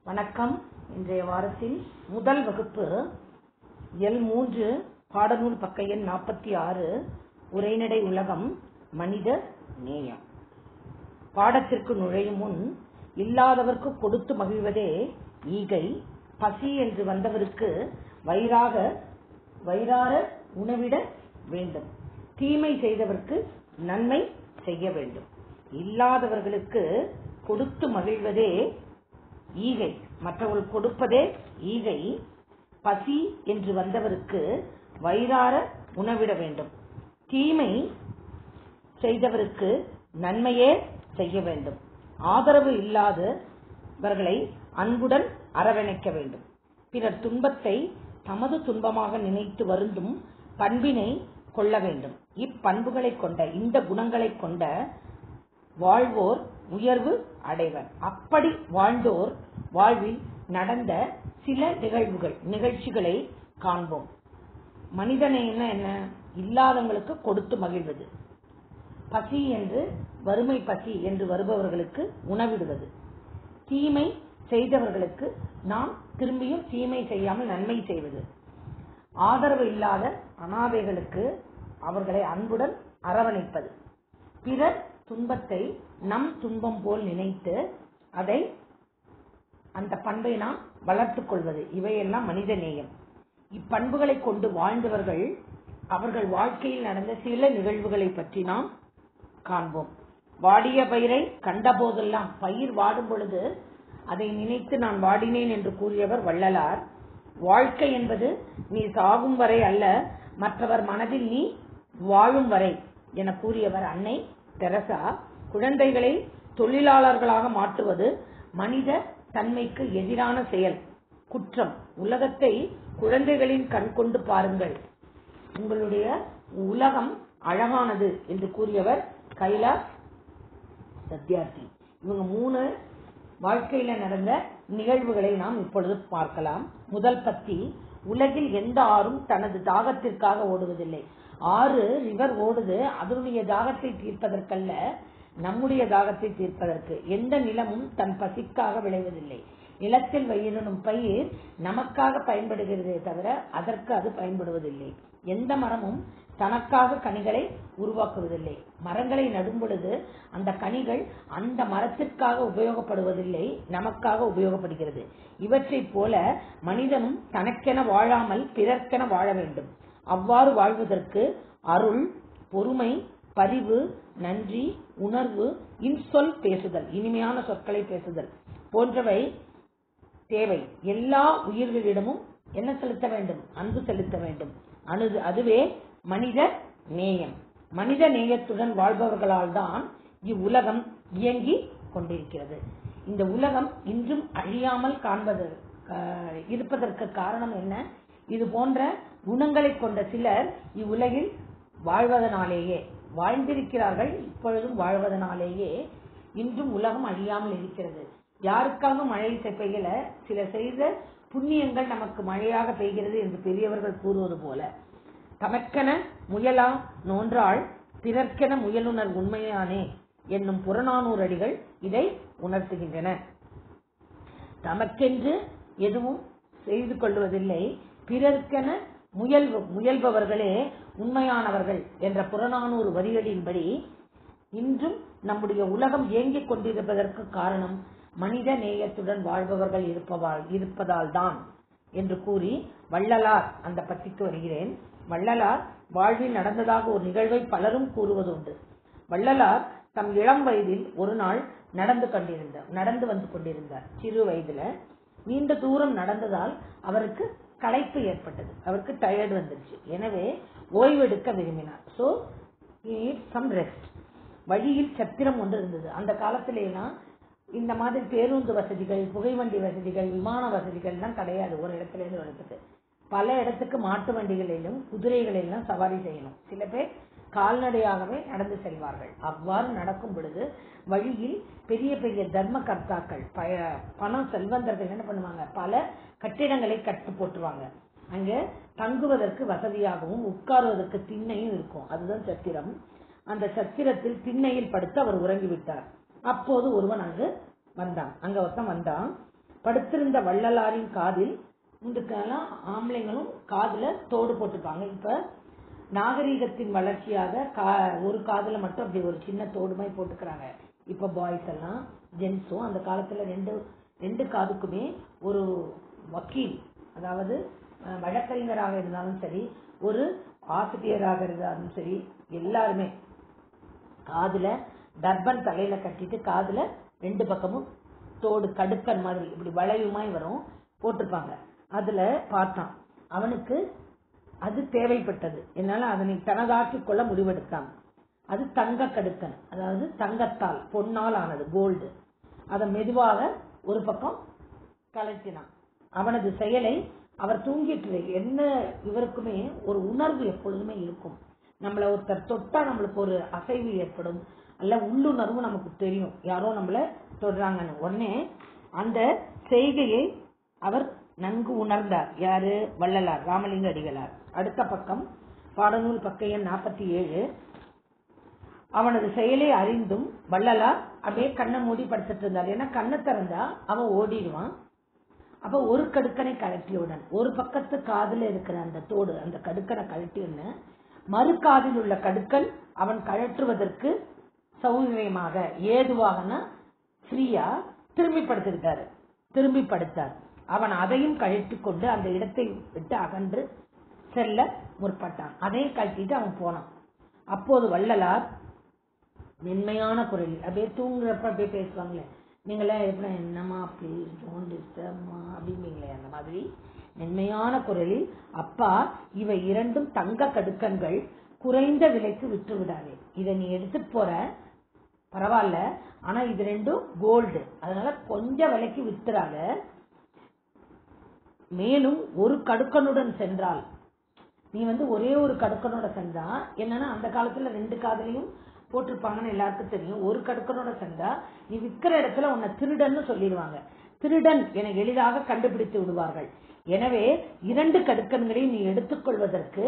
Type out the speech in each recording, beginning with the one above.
வணக்கம் இன்றைய வாரத்தின் முதல் வகுப்பு எல் மூன்று பாடநூல் பக்க எண் நாற்பத்தி ஆறு உரைநடை உலகம் மனித நேயம் பாடத்திற்கு நுழையும் முன் இல்லாதவர்க்கு கொடுத்து மகிழ்வதே ஈகை பசி என்று வந்தவருக்கு வயிறாக வயிறார உணவிட வேண்டும் தீமை செய்தவர்க்கு நன்மை செய்ய வேண்டும் இல்லாதவர்களுக்கு கொடுத்து மகிழ்வதே ஈகை மற்றவர்கள் கொடுப்பதே ஈகை பசி என்று வந்தவருக்கு வயிறார உணவிட வேண்டும் தீமை செய்தவருக்கு நன்மையே செய்ய வேண்டும் ஆதரவு இல்லாதவர்களை அன்புடன் அரவணைக்க வேண்டும் பிறர் துன்பத்தை தமது துன்பமாக நினைத்து வருந்தும் பண்பினை கொள்ள வேண்டும் இப்பண்புகளை கொண்ட இந்த குணங்களை கொண்ட வாழ்வோர் உயர்வு அடைவர் அப்படி வாழ்ந்தோர் வாழ்வில் நடந்த சில நிகழ்வுகள் நிகழ்ச்சிகளை காண்போம் மனிதனை என்ன என்ன இல்லாதவங்களுக்கு கொடுத்து மகிழ்வது பசி என்று வறுமை பசி என்று வருபவர்களுக்கு உணவிடுவது தீமை செய்தவர்களுக்கு நாம் திரும்பியும் தீமை செய்யாமல் நன்மை செய்வது ஆதரவு இல்லாத அனாதைகளுக்கு அவர்களை அன்புடன் அரவணைப்பது பிறர் துன்பத்தை நம் துன்பம் போல் நினைத்து அதை அந்த பண்பை நாம் வளர்த்துக் கொள்வது இவையெல்லாம் மனித நேயம் இப்பண்புகளை கொண்டு வாழ்ந்தவர்கள் அவர்கள் வாழ்க்கையில் நடந்த சில நிகழ்வுகளை பற்றி நாம் காண்போம் வாடிய பயிரை கண்ட போதெல்லாம் பயிர் வாடும் பொழுது அதை நினைத்து நான் வாடினேன் என்று கூறியவர் வள்ளலார் வாழ்க்கை என்பது நீ சாகும் வரை அல்ல மற்றவர் மனதில் நீ வாழும் வரை என கூறியவர் அன்னை தெரசா குழந்தைகளை தொழிலாளர்களாக மாற்றுவது மனித தன்மைக்கு எதிரான செயல் குற்றம் உலகத்தை குழந்தைகளின் கண் கொண்டு பாருங்கள் உங்களுடைய உலகம் அழகானது என்று கூறியவர் கைலாஷ் சத்யார்த்தி இவங்க மூணு வாழ்க்கையில நடந்த நிகழ்வுகளை நாம் இப்பொழுது பார்க்கலாம் முதல் பத்தி உலகில் எந்த ஆறும் தனது தாகத்திற்காக ஓடுவதில்லை ஆறு ரிவர் ஓடுது அதனுடைய தாகத்தை தீர்ப்பதற்கல்ல நம்முடைய தாகத்தை தீர்ப்பதற்கு எந்த நிலமும் தன் பசிக்காக விளைவதில்லை நிலத்தில் வயிறனும் பயிர் நமக்காக பயன்படுகிறதே தவிர அதற்கு அது பயன்படுவதில்லை எந்த மரமும் தனக்காக கனிகளை உருவாக்குவதில்லை மரங்களை நடும் பொழுது அந்த கனிகள் அந்த மரத்திற்காக உபயோகப்படுவதில்லை நமக்காக உபயோகப்படுகிறது இவற்றை போல மனிதனும் தனக்கென வாழாமல் பிறர்க்கென வாழ வேண்டும் அவ்வாறு வாழ்வதற்கு அருள் பொறுமை பரிவு நன்றி உணர்வு இன்சொல் பேசுதல் இனிமையான சொற்களை பேசுதல் போன்றவை தேவை எல்லா உயிர்களிடமும் என்ன செலுத்த வேண்டும் அன்பு செலுத்த வேண்டும் அணுது அதுவே மனித நேயம் மனித நேயத்துடன் வாழ்பவர்களால் தான் இவ்வுலகம் இயங்கி கொண்டிருக்கிறது இந்த உலகம் இன்றும் அழியாமல் காண்பது இருப்பதற்கு காரணம் என்ன இது போன்ற குணங்களை கொண்ட சிலர் இவ்வுலகில் வாழ்வதனாலேயே வாழ்ந்திருக்கிறார்கள் இப்பொழுதும் வாழ்வதனாலேயே இன்றும் உலகம் அழியாமல் இருக்கிறது யாருக்காக மழை பெய்யல சில செய்த புண்ணியங்கள் நமக்கு மழையாக பெய்கிறது என்று பெரியவர்கள் கூறுவது போல தமக்கென முயலா நோன்றாள் பிறர்க்கென முயலுணர் உண்மையானே என்னும் புறநானூறு அடிகள் இதை உணர்த்துகின்றன தமக்கென்று எதுவும் செய்து கொள்வதில்லை பிறர்க்கென முயல் முயல்பவர்களே உண்மையானவர்கள் என்ற புறநானூறு வரிகளின்படி இன்றும் நம்முடைய உலகம் இயங்கிக் கொண்டிருப்பதற்கு காரணம் மனித நேயத்துடன் வாழ்பவர்கள் இருப்பதால் இருப்பதால் தான் என்று கூறி வள்ளலார் அந்த பத்திக்கு வருகிறேன் வள்ளலார் வாழ்வில் நடந்ததாக ஒரு நிகழ்வை பலரும் கூறுவதுண்டு வள்ளலார் தம் இளம் வயதில் ஒரு நாள் நடந்து கொண்டிருந்தார் நடந்து வந்து கொண்டிருந்தார் சிறு வயதுல நீண்ட தூரம் நடந்ததால் அவருக்கு களைப்பு ஏற்பட்டது அவருக்கு டயர்டு வந்துருச்சு எனவே ஓய்வெடுக்க விரும்பினார் சோ சம் ரெஸ்ட் வழியில் சத்திரம் ஒன்று இருந்தது அந்த காலத்துல எல்லாம் இந்த மாதிரி பேருந்து வசதிகள் புகைவண்டி வசதிகள் விமான வசதிகள் எல்லாம் கிடையாது ஒரு இடத்துல இருந்து ஒரு இடத்துக்கு பல இடத்துக்கு மாட்டு வண்டிகளிலும் குதிரைகளிலும் சவாரி செய்யணும் சில பேர் கால்நடையாகவே நடந்து செல்வார்கள் அவ்வாறு நடக்கும் பொழுது வழியில் பெரிய பெரிய தர்ம கர்த்தாக்கள் பணம் செல்வந்தர்கள் என்ன பண்ணுவாங்க பல கட்டிடங்களை கட்டு போட்டுருவாங்க அங்க தங்குவதற்கு வசதியாகவும் உட்காருவதற்கு திண்ணையும் இருக்கும் அதுதான் சத்திரம் அந்த சத்திரத்தில் திண்ணையில் படுத்து அவர் உறங்கிவிட்டார் அப்போது ஒருவன் அங்கு வந்தான் அங்க ஒருத்தன் வந்தான் படுத்திருந்த வள்ளலாரின் காதில் முந்துக்கெல்லாம் ஆம்பளைங்களும் காதுல தோடு போட்டுப்பாங்க இப்ப நாகரீகத்தின் வளர்ச்சியாக கா ஒரு காதுல மட்டும் அப்படி ஒரு சின்ன தோடு மாதிரி போட்டுக்கிறாங்க இப்ப பாய்ஸ் எல்லாம் ஜென்ஸும் அந்த காலத்துல ரெண்டு ரெண்டு காதுக்குமே ஒரு வக்கீல் அதாவது அஹ், வழக்கறிஞராக இருந்தாலும் சரி ஒரு ஆசிரியராக இருந்தாலும் சரி எல்லாருமே காதுல டர்பன் தலையில கட்டிட்டு காதுல ரெண்டு பக்கமும் தோடு கடுக்கன் மாதிரி இப்படி வளைவுமாய் வரும் போட்டிருப்பாங்க அதுல பார்த்தான் அவனுக்கு அது தேவைப்பட்டது என்னால அதனை தனதாக்கிக் கொள்ள முடிவெடுத்தான் அது தங்க கடுக்கன் அதாவது தங்கத்தால் பொன்னால் ஆனது கோல்டு அதை மெதுவாக ஒரு பக்கம் கலட்டினான் அவனது செயலை அவர் தூங்கிட்டு என்ன இவருக்குமே ஒரு உணர்வு எப்பொழுதுமே இருக்கும் நம்மள ஒருத்தர் தொட்டா நம்மளுக்கு ஒரு அசைவு ஏற்படும் அல்ல உள்ளுணர்வு நமக்கு தெரியும் யாரோ நம்மள தொடுறாங்கன்னு உடனே அந்த செய்கையை அவர் நன்கு உணர்ந்தார் யாரு வள்ளலார் ராமலிங்க அடிகளார் அடுத்த பக்கம் பாடநூல் பக்க எண் நாற்பத்தி ஏழு அவனது செயலை அறிந்தும் வள்ளலார் அப்படியே கண்ணை மூடி படுத்துட்டு இருந்தார் ஏன்னா கண்ணை திறந்தா அவன் ஓடிடுவான் அப்ப ஒரு கடுக்கனை கழட்டியவுடன் ஒரு பக்கத்து காதுல இருக்கிற அந்த தோடு அந்த கடுக்கனை கழட்டியுன்னு மறு காதில் உள்ள கடுக்கன் அவன் கழற்றுவதற்கு சௌகரியமாக ஏதுவாகனா ஃப்ரீயா திரும்பி படுத்துக்கிட்டாரு திரும்பி படுத்தார் அவன் அதையும் கழட்டி கொண்டு அந்த இடத்தை விட்டு அகன்று செல்ல முற்பட்டான் அதையும் கழட்டிட்டு அவன் போனான் அப்போது வள்ளலார் மென்மையான குரலில் அப்படியே தூங்குறப்ப அப்படியே பேசுவாங்களே நீங்களே எப்படி என்னம்மா ப்ளீஸ் டோன்ட் டிஸ்டர்ப்மா அப்படிம்பீங்களே அந்த மாதிரி மென்மையான குரலில் அப்பா இவை இரண்டும் தங்க கடுக்கன்கள் குறைந்த விலைக்கு விற்று விடாதே இதை நீ எடுத்துட்டு போற பரவாயில்ல ஆனா இது ரெண்டும் கோல்டு அதனால கொஞ்சம் விலைக்கு வித்துறாங்க மேலும் ஒரு கடுக்கனுடன் சென்றால் நீ வந்து ஒரே ஒரு கடுக்கனோட சென்றா என்னன்னா அந்த காலத்துல ரெண்டு காதலையும் போட்டிருப்பாங்கன்னு எல்லாருக்கும் தெரியும் ஒரு கடுக்கனோட சென்றா நீ விக்கிற இடத்துல உன்னை திருடன்னு சொல்லிடுவாங்க திருடன் என எளிதாக கண்டுபிடித்து விடுவார்கள் எனவே இரண்டு கடுக்கன்களையும் நீ எடுத்துக்கொள்வதற்கு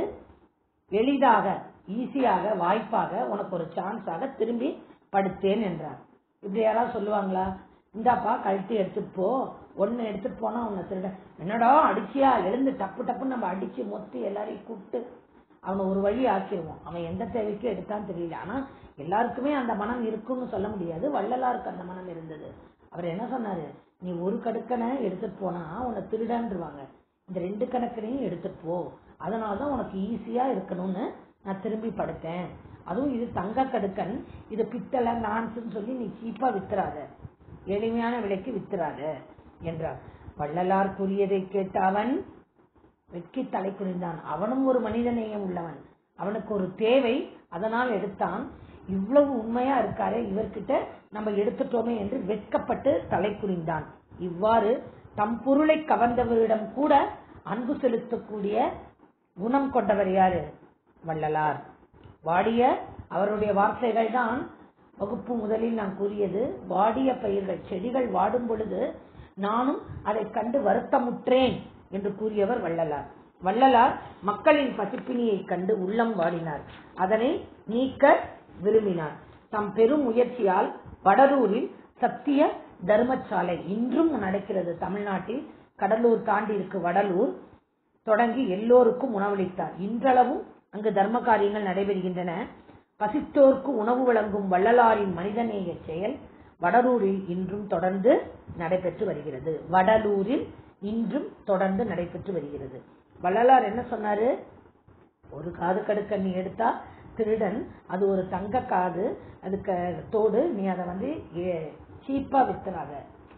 எளிதாக ஈஸியாக வாய்ப்பாக உனக்கு ஒரு சான்ஸாக திரும்பி படுத்தேன் என்றார் இப்படி யாராவது சொல்லுவாங்களா இந்தாப்பா கழட்டி எடுத்துட்டு போ ஒன்னு எடுத்துட்டு போனா உன்னை திருட என்னடா அடிச்சியா எழுந்து டப்பு டப்புன்னு நம்ம அடிச்சு மொத்தி எல்லாரையும் கூப்பிட்டு அவனை ஒரு வழி ஆக்கிடுவோம் அவன் எந்த தேவைக்கு எடுத்தான்னு தெரியல ஆனா எல்லாருக்குமே அந்த மனம் இருக்குன்னு சொல்ல முடியாது வள்ளலாருக்கு அந்த மனம் இருந்தது அவர் என்ன சொன்னாரு நீ ஒரு கடுக்கனை எடுத்துட்டு போனா உன்னை திருடன்றுவாங்க இந்த ரெண்டு கணக்கனையும் எடுத்துட்டு போ அதனாலதான் உனக்கு ஈஸியா இருக்கணும்னு நான் திரும்பி படுத்தேன் அதுவும் இது தங்க கடுக்கன் இது பித்தளை நான்ஸ்ன்னு சொல்லி நீ சீப்பா வித்துறாத எளிமையான விலைக்கு வித்துறாத என்றார் வள்ளலார் கூறியதை கேட்ட அவன் வெட்கி தலை குனிந்தான் அவனும் ஒரு மனிதநேயம் உள்ளவன் அவனுக்கு ஒரு தேவை அதனால் எடுத்தான் இவ்வளவு உண்மையா இருக்காரே இவர்கிட்ட நம்ம எடுத்துட்டோமே என்று வெட்கப்பட்டு தலை குனிந்தான் இவ்வாறு தம் பொருளை கவர்ந்தவரிடம் கூட அன்பு செலுத்தக்கூடிய குணம் கொண்டவர் யாரு வள்ளலார் வாடிய அவருடைய வார்த்தைகள் தான் வகுப்பு முதலில் நான் கூறியது வாடிய பயிர்கள் செடிகள் வாடும் பொழுது நானும் அதை கண்டு வருத்தமுற்றேன் என்று கூறியவர் வள்ளலார் வள்ளலார் மக்களின் பசிப்பினியை கண்டு உள்ளம் வாடினார் அதனை நீக்க விரும்பினார் தம் பெரும் முயற்சியால் வடலூரில் சத்திய தர்மசாலை இன்றும் நடக்கிறது தமிழ்நாட்டில் கடலூர் தாண்டி இருக்கு வடலூர் தொடங்கி எல்லோருக்கும் உணவளித்தார் இன்றளவும் அங்கு தர்ம காரியங்கள் நடைபெறுகின்றன பசித்தோர்க்கு உணவு வழங்கும் வள்ளலாரின் மனிதநேய செயல் வடலூரில் இன்றும் தொடர்ந்து நடைபெற்று வருகிறது வடலூரில் இன்றும் தொடர்ந்து நடைபெற்று வருகிறது வள்ளலார் என்ன சொன்னாரு ஒரு காது கடுக்க நீ எடுத்தா திருடன் அது ஒரு தங்க காது அதுக்கு தோடு நீ அதை வந்து சீப்பா வித்துறாத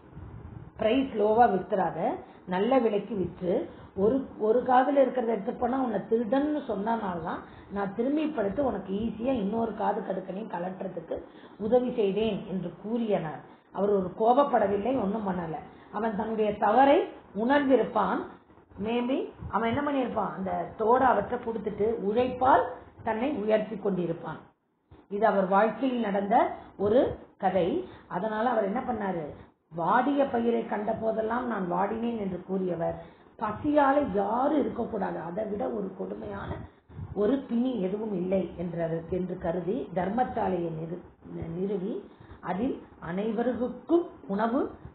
பிரைஸ் லோவா வித்துறாத நல்ல விலைக்கு விற்று ஒரு ஒரு காதுல இருக்கிறத எடுத்து போனா உன்னை திருடன்னு சொன்னனால்தான் நான் திரும்பி படுத்து உனக்கு ஈஸியா இன்னொரு காது கடுக்கனையும் கலட்டுறதுக்கு உதவி செய்தேன் என்று கூறியனர் அவர் ஒரு கோபப்படவில்லை ஒன்றும் பண்ணல அவன் தன்னுடைய தவறை உணர்ந்திருப்பான் மேபி அவன் என்ன பண்ணியிருப்பான் அந்த தோட அவற்றை கொடுத்துட்டு உழைப்பால் தன்னை உயர்த்தி கொண்டிருப்பான் இது அவர் வாழ்க்கையில் நடந்த ஒரு கதை அதனால அவர் என்ன பண்ணாரு வாடிய பயிரை கண்ட போதெல்லாம் நான் வாடினேன் என்று கூறியவர் பசியால யாரும் இருக்கக்கூடாது அதை விட ஒரு கொடுமையான ஒரு பிணி எதுவும் இல்லை என்ற என்று கருதி தர்மசாலையை நிறு நிறுவி அதில் அனைவருக்கும் உணவு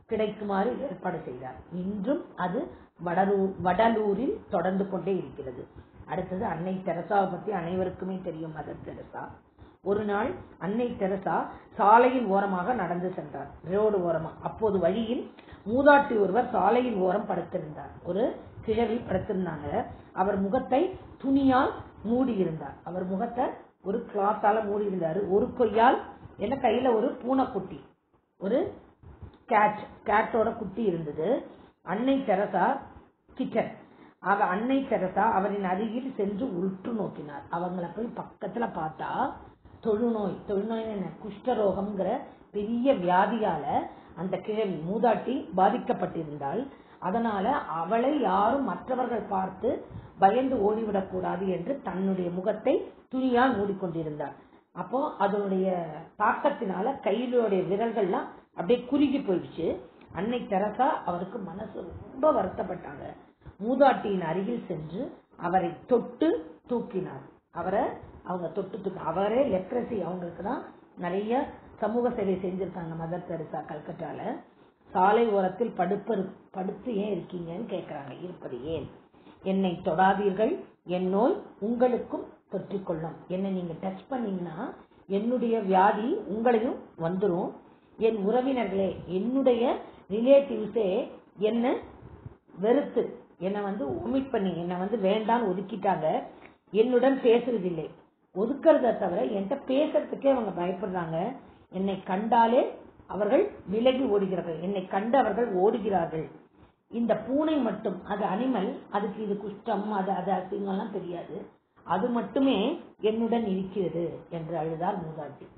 கிடைக்குமாறு ஏற்பாடு செய்தார் இன்றும் அது வடலூர் வடலூரில் தொடர்ந்து கொண்டே இருக்கிறது அடுத்தது அன்னை தெரசாவை பத்தி அனைவருக்குமே தெரியும் மதர் தெரசா ஒரு நாள் அன்னை தெரசா சாலையின் ஓரமாக நடந்து சென்றார் ரோடு ஓரமா அப்போது வழியில் மூதாட்டி ஒருவர் சாலையின் ஓரம் படுத்திருந்தார் ஒரு கிழவி படுத்திருந்தாங்க அவர் முகத்தை துணியால் மூடி இருந்தார் அவர் முகத்தை ஒரு கிளாத்தால மூடி இருந்தாரு ஒரு கொய்யால் என்ன கையில ஒரு பூனைக்குட்டி ஒரு கேட் கேட்டோட குட்டி இருந்தது அன்னை தெரசா கிச்சன் அவ அன்னை தெரசா அவரின் அருகில் சென்று உற்று நோக்கினார் அவங்கள போய் பக்கத்துல பார்த்தா தொழுநோய் தொழுநோய் என்ன குஷ்டரோகம்ங்கிற பெரிய வியாதியால அந்த கிழவி மூதாட்டி பாதிக்கப்பட்டிருந்தால் அதனால அவளை யாரும் மற்றவர்கள் பார்த்து பயந்து ஓடிவிடக் கூடாது என்று தன்னுடைய முகத்தை துணியால் மூடிக்கொண்டிருந்தார் அப்போ அதனுடைய தாக்கத்தினால கையிலுடைய விரல்கள்லாம் அப்படியே குறுகி போயிடுச்சு அன்னை தெரசா அவருக்கு மனசு ரொம்ப வருத்தப்பட்டாங்க மூதாட்டியின் அருகில் சென்று அவரை தொட்டு தூக்கினார் அவரை அவங்க தொட்டு தூக்கி அவரே லெப்ரசி அவங்களுக்கு தான் நிறைய சமூக சேவை செஞ்சிருக்காங்க மதர் தெரசா கல்கட்டால சாலை ஓரத்தில் படுப்பரு படுத்து ஏன் இருக்கீங்கன்னு கேக்குறாங்க இருப்பது ஏன் என்னை தொடாதீர்கள் என் நோய் உங்களுக்கும் தொற்றிக்கொள்ளும் என்னை நீங்க டச் பண்ணீங்கன்னா என்னுடைய வியாதி உங்களையும் வந்துரும் என் உறவினர்களே என்னுடைய ரிலேட்டிவ்ஸே என்ன வெறுத்து என்னை வந்து ஒமிட் பண்ணி என்னை வந்து வேண்டான்னு ஒதுக்கிட்டாங்க என்னுடன் பேசுறதில்லை ஒதுக்குறத தவிர என்கிட்ட பேசுறதுக்கே அவங்க பயப்படுறாங்க என்னை கண்டாலே அவர்கள் விலகி ஓடுகிறார்கள் என்னை கண்டு அவர்கள் ஓடுகிறார்கள் இந்த பூனை மட்டும் அது அனிமல் அதுக்கு இது குஷ்டம் அது அது அசிங்கம்லாம் தெரியாது அது மட்டுமே என்னுடன் இருக்கிறது என்று அழுதார் மூதாட்டி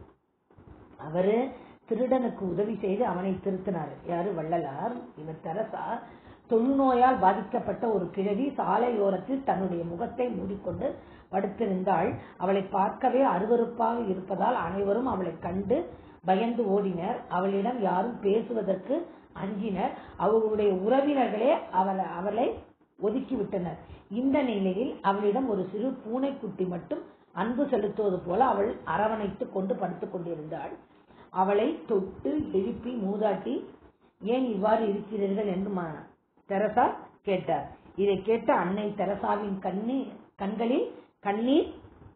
அவரு திருடனுக்கு உதவி செய்து அவனை திருத்தினார் யாரு வள்ளலார் இவர் தெரசா தொழுநோயால் பாதிக்கப்பட்ட ஒரு கிழவி சாலையோரத்தில் தன்னுடைய முகத்தை மூடிக்கொண்டு படுத்திருந்தாள் அவளை பார்க்கவே அருவருப்பாக இருப்பதால் அனைவரும் அவளை கண்டு பயந்து ஓடினர் அவளிடம் யாரும் பேசுவதற்கு அஞ்சினர் அவர்களுடைய உறவினர்களே அவளை அவளை ஒதுக்கிவிட்டனர் இந்த நிலையில் அவளிடம் ஒரு சிறு பூனைக்குட்டி மட்டும் அன்பு செலுத்துவது போல அவள் அரவணைத்துக் கொண்டு படுத்துக் கொண்டிருந்தாள் அவளை தொட்டு எழுப்பி மூதாட்டி ஏன் இவ்வாறு இருக்கிறீர்கள் என்று ம- தெரசா கேட்டார் இதை கேட்ட அன்னை தெரசாவின் கண்ணீர் கண்களில் கண்ணீர்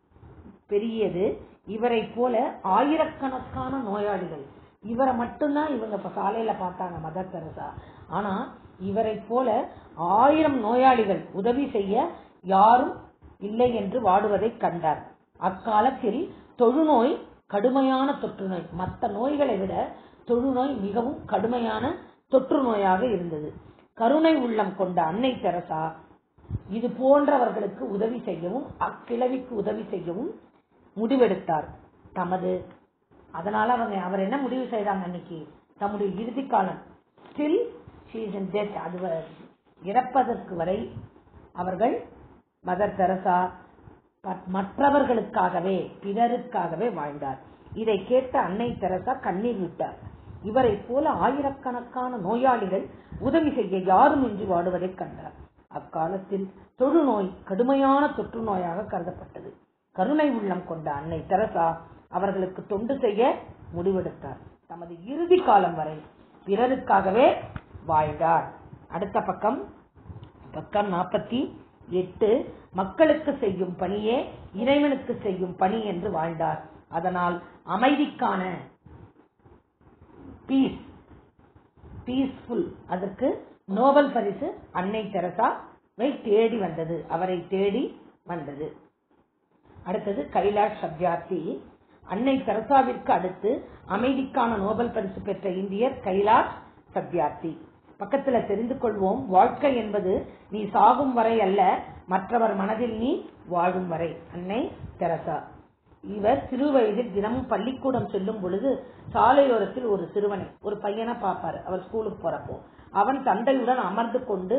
பெரியது இவரை போல ஆயிரக்கணக்கான நோயாளிகள் இவரை மட்டும்தான் இவங்க இப்ப சாலையில பார்த்தாங்க மதர் தெரசா ஆனா இவரை போல ஆயிரம் நோயாளிகள் உதவி செய்ய யாரும் இல்லை என்று வாடுவதை கண்டார் அக்காலத்தில் தொழுநோய் கடுமையான தொற்று நோய் மற்ற நோய்களை விட தொழுநோய் மிகவும் கடுமையான தொற்று நோயாக இருந்தது கருணை உள்ளம் கொண்ட அன்னை தெரசா இது போன்றவர்களுக்கு உதவி செய்யவும் அக்கிழவிக்கு உதவி செய்யவும் முடிவெடுத்தார் தமது அதனால அவங்க அவர் என்ன முடிவு செய்றாங்க அன்னைக்கு தம்முடைய இறுதி காலம் ஸ்டில் டெத் அது வ- இறப்பதற்கு வரை அவர்கள் மதர் தெரசா ப- மற்றவர்களுக்காகவே பிறருக்காகவே வாழ்ந்தார் இதை கேட்ட அன்னை தெரசா கண்ணீர் விட்டார் இவரை போல ஆயிரக்கணக்கான நோயாளிகள் உதவி செய்ய யாரும் இன்றி வாடுவதைக் கண்டார் அக்காலத்தில் தொழுநோய் கடுமையான தொற்று நோயாக கருதப்பட்டது கருணை உள்ளம் கொண்ட அன்னை தெரசா அவர்களுக்கு தொண்டு செய்ய முடிவெடுத்தார் தமது இறுதி காலம் வரை பிறருக்காகவே வாழ்ந்தார் அடுத்த பக்கம் பக்கம் நாற்பத்தி எட்டு மக்களுக்கு செய்யும் பணியே இறைவனுக்கு செய்யும் பணி என்று வாழ்ந்தார் அதனால் அமைதிக்கான பீஸ் பீஸ்ஃபுல் அதற்கு நோபல் பரிசு அன்னை தெரசாவை தேடி வந்தது அவரை தேடி வந்தது அடுத்தது கைலாஷ் சத்யார்த்தி அன்னை தெரசாவிற்கு அடுத்து அமைதிக்கான நோபல் பரிசு பெற்ற இந்தியர் கைலாஷ் சத்யார்த்தி பக்கத்துல தெரிந்து கொள்வோம் வாழ்க்கை என்பது நீ சாகும் வரை அல்ல மற்றவர் மனதில் நீ வாழும் வரை அன்னை தெரசா இவர் சிறு வயதில் தினமும் பள்ளிக்கூடம் செல்லும் பொழுது சாலையோரத்தில் ஒரு சிறுவனை ஒரு பையனை பார்ப்பாரு அவர் ஸ்கூலுக்கு போறப்போ அவன் தந்தையுடன் அமர்ந்து கொண்டு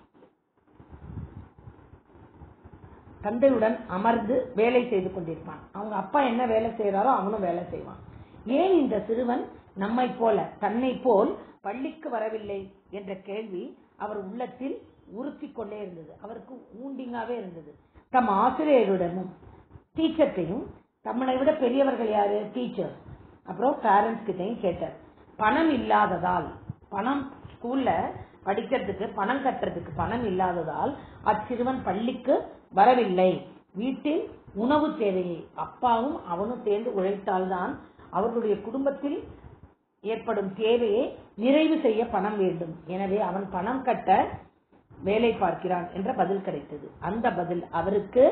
தந்தையுடன் அமர்ந்து வேலை செய்து கொண்டிருப்பான் அவங்க அப்பா என்ன வேலை செய்யறாரோ அவனும் வேலை செய்வான் ஏன் இந்த சிறுவன் நம்மை போல தன்னை போல் பள்ளிக்கு வரவில்லை என்ற கேள்வி அவர் உள்ளத்தில் உறுத்திக் கொண்டே இருந்தது அவருக்கு ஊண்டிங்காவே இருந்தது தம் ஆசிரியரிடமும் டீச்சர்ட்டையும் தம்மளை விட பெரியவர்கள் யாரு டீச்சர்ஸ் அப்புறம் பேரண்ட்ஸ் கிட்டையும் கேட்டார் பணம் இல்லாததால் பணம் ஸ்கூல்ல படிக்கிறதுக்கு பணம் கட்டுறதுக்கு பணம் இல்லாததால் அச்சிறுவன் பள்ளிக்கு வரவில்லை வீட்டில் உணவு தேவையை அப்பாவும் அவனும் சேர்ந்து உழைத்தால்தான் அவர்களுடைய குடும்பத்தில் ஏற்படும் தேவையை நிறைவு செய்ய பணம் வேண்டும் எனவே அவன் பணம் கட்ட வேலை பார்க்கிறான் என்ற பதில் கிடைத்தது அந்த பதில் அவருக்கு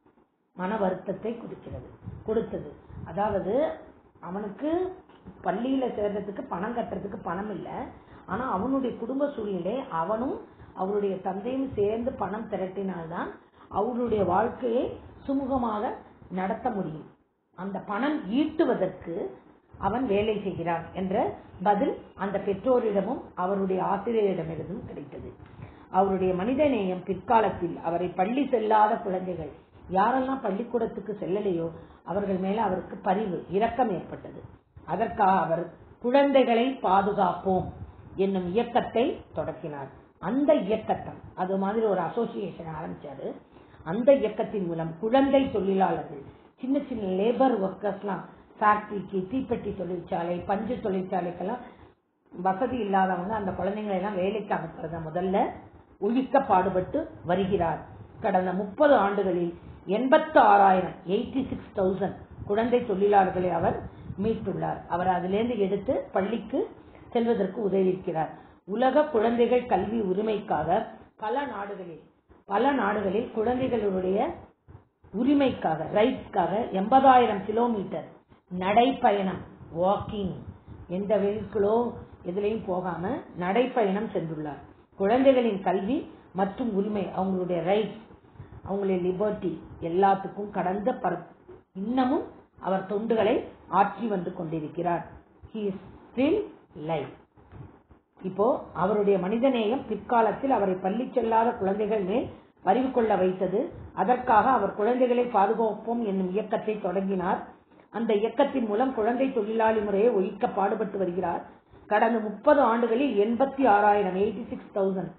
மன வருத்தத்தை கொடுக்கிறது கொடுத்தது அதாவது அவனுக்கு பள்ளியில சேர்றதுக்கு பணம் கட்டுறதுக்கு பணம் இல்லை ஆனா அவனுடைய குடும்ப சூழ்நிலை அவனும் அவருடைய தந்தையும் சேர்ந்து பணம் திரட்டினால்தான் அவருடைய வாழ்க்கையை சுமூகமாக நடத்த முடியும் அந்த பணம் ஈட்டுவதற்கு அவன் வேலை செய்கிறான் என்ற பதில் அந்த பெற்றோரிடமும் அவருடைய ஆசிரியரிடமிருந்தும் கிடைத்தது அவருடைய மனிதநேயம் பிற்காலத்தில் அவரை பள்ளி செல்லாத குழந்தைகள் யாரெல்லாம் பள்ளிக்கூடத்துக்கு செல்லலையோ அவர்கள் மேல அவருக்கு பரிவு இரக்கம் ஏற்பட்டது அதற்காக அவர் குழந்தைகளை பாதுகாப்போம் என்னும் இயக்கத்தை தொடக்கினார் அந்த இயக்கத்தை அது மாதிரி ஒரு அசோசியேஷன் ஆரம்பிச்சாரு அந்த இயக்கத்தின் மூலம் குழந்தை தொழிலாளர்கள் சின்ன சின்ன லேபர் ஒர்க்கர்ஸ்லாம் ஃபேக்டரிக்கு தீப்பெட்டி தொழிற்சாலை பஞ்சு தொழிற்சாலைக்கெல்லாம் வசதி இல்லாதவங்க அந்த குழந்தைங்களை எல்லாம் வேலைக்கு அனுப்புறத முதல்ல ஒழிக்க பாடுபட்டு வருகிறார் கடந்த முப்பது ஆண்டுகளில் எண்பத்து ஆறாயிரம் எயிட்டி சிக்ஸ் தௌசண்ட் குழந்தை தொழிலாளர்களை அவர் மீட்டுள்ளார் அவர் அதிலிருந்து எடுத்து பள்ளிக்கு செல்வதற்கு உதவியிருக்கிறார் உலக குழந்தைகள் கல்வி உரிமைக்காக பல நாடுகளில் பல நாடுகளில் குழந்தைகளுடைய உரிமைக்காக ரைட்ஸ்க்காக எண்பதாயிரம் கிலோமீட்டர் நடைப்பயணம் வாக்கிங் எந்த வெஹிக்கிளோ எதுலையும் போகாம நடைப்பயணம் சென்றுள்ளார் குழந்தைகளின் கல்வி மற்றும் உரிமை அவங்களுடைய ரைட்ஸ் அவங்களுடைய லிபர்ட்டி எல்லாத்துக்கும் கடந்த பர- இன்னமும் அவர் தொண்டுகளை ஆற்றி வந்து கொண்டிருக்கிறார் he is still live இப்போ அவருடைய மனிதநேயம் பிற்காலத்தில் அவரை பள்ளி செல்லாத குழந்தைகள் மேல் பரிவு கொள்ள வைத்தது அதற்காக அவர் குழந்தைகளை பாதுகாப்போம் என்னும் இயக்கத்தை தொடங்கினார் அந்த இயக்கத்தின் மூலம் குழந்தை தொழிலாளி முறையை ஒழிக்க பாடுபட்டு வருகிறார் கடந்த முப்பது ஆண்டுகளில் எண்பத்தி ஆறாயிரம் எயிட்டி சிக்ஸ் தௌசண்ட்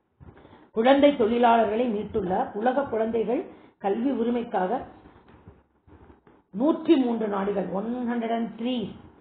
குழந்தை தொழிலாளர்களை மீட்டுள்ளார் உலக குழந்தைகள் கல்வி உரிமைக்காக நூற்றி மூன்று நாடுகள் one hundred and three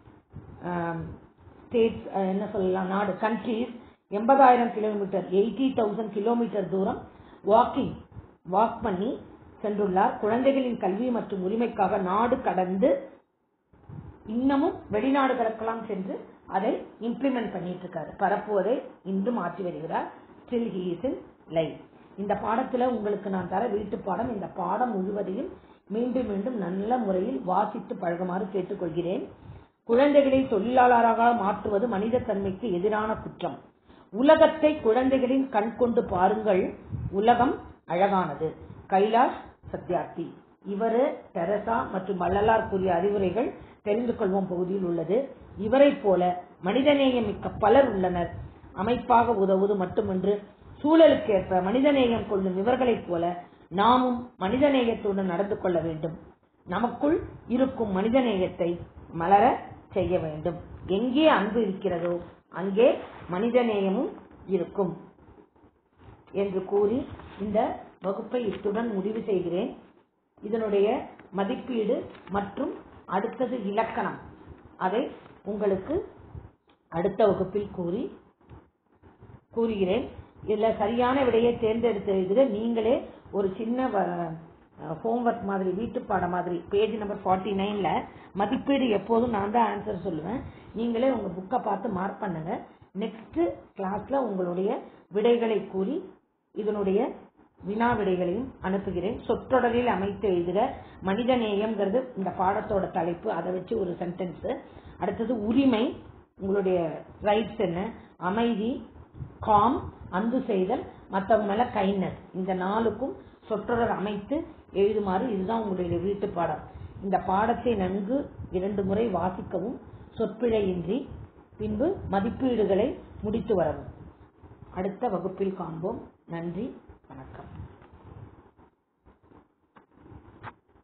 states என்ன சொல்லலாம் நாடு கண்ட்ரீஸ் எண்பதாயிரம் கிலோமீட்டர் எயிட்டி தௌசண்ட் கிலோமீட்டர் தூரம் வாக்கிங் வாக் பண்ணி சென்றுள்ளார் குழந்தைகளின் கல்வி மற்றும் உரிமைக்காக நாடு கடந்து இன்னமும் வெளிநாடுகளுக்கெல்லாம் சென்று அதை இம்ப்ளிமெண்ட் பண்ணிட்டு இருக்காரு பரப்புவதை இன்றும் ஆற்றி வருகிறார் still he is in live இந்த பாடத்துல உங்களுக்கு நான் தர வீட்டு பாடம் இந்த பாடம் முழுவதையும் மீண்டும் மீண்டும் நல்ல முறையில் வாசித்து பழகுமாறு கேட்டுக்கொள்கிறேன் குழந்தைகளை தொழிலாளராக மாற்றுவது மனித தன்மைக்கு எதிரான குற்றம் உலகத்தை குழந்தைகளின் கண் கொண்டு பாருங்கள் உலகம் அழகானது கைலாஷ் சத்யார்த்தி இவரு தெரசா மற்றும் வள்ளலார் கூறிய அறிவுரைகள் தெரிந்து கொள்வோம் பகுதியில் உள்ளது இவரைப் போல மனிதநேயம் மிக்க பலர் உள்ளனர் அமைப்பாக உதவுவது மட்டுமின்றி சூழலுக்கேற்ப மனிதநேயம் கொள்ளும் இவர்களைப் போல நாமும் மனிதநேயத்துடன் நடந்து கொள்ள வேண்டும் நமக்குள் இருக்கும் மனிதநேயத்தை மலர செய்ய வேண்டும் எங்கே அன்பு இருக்கிறதோ அங்கே மனிதநேயமும் இருக்கும் என்று கூறி இந்த வகுப்பை இத்துடன் முடிவு செய்கிறேன் இதனுடைய மதிப்பீடு மற்றும் அடுத்தது இலக்கணம் அதை உங்களுக்கு அடுத்த வகுப்பில் கூறி கூறுகிறேன் இதுல சரியான விடையை தேர்ந்தெடுத்து எழுதுக நீங்களே ஒரு சின்ன ஹோம்ஒர்க் மாதிரி வீட்டு பாடம் மாதிரி பேஜ் நம்பர் ஃபார்ட்டி நைன்ல மதிப்பீடு எப்போதும் நான் தான் ஆன்சர் சொல்லுவேன் நீங்களே உங்க புக்கை பார்த்து மார்க் பண்ணுங்க நெக்ஸ்ட் கிளாஸ்ல உங்களுடைய விடைகளை கூறி இதனுடைய வினா விடைகளையும் அனுப்புகிறேன் சொற்றொடரில் அமைத்து எழுதுக மனிதநேயம்ங்கிறது இந்த பாடத்தோட தலைப்பு அதை வச்சு ஒரு சென்டென்ஸ் அடுத்தது உரிமை உங்களுடைய ரைட்ஸ் என்ன அமைதி காம் அன்பு செய்தல் மற்றவங்க மேல கைண்ட்னஸ் இந்த நாளுக்கும் சொற்றொடர் அமைத்து எழுதுமாறு இதுதான் உங்களுடைய வீட்டு பாடம் இந்த பாடத்தை நன்கு இரண்டு முறை வாசிக்கவும் சொற்பிழையின்றி பின்பு மதிப்பீடுகளை முடித்து வரவும் அடுத்த வகுப்பில் காண்போம் நன்றி வணக்கம்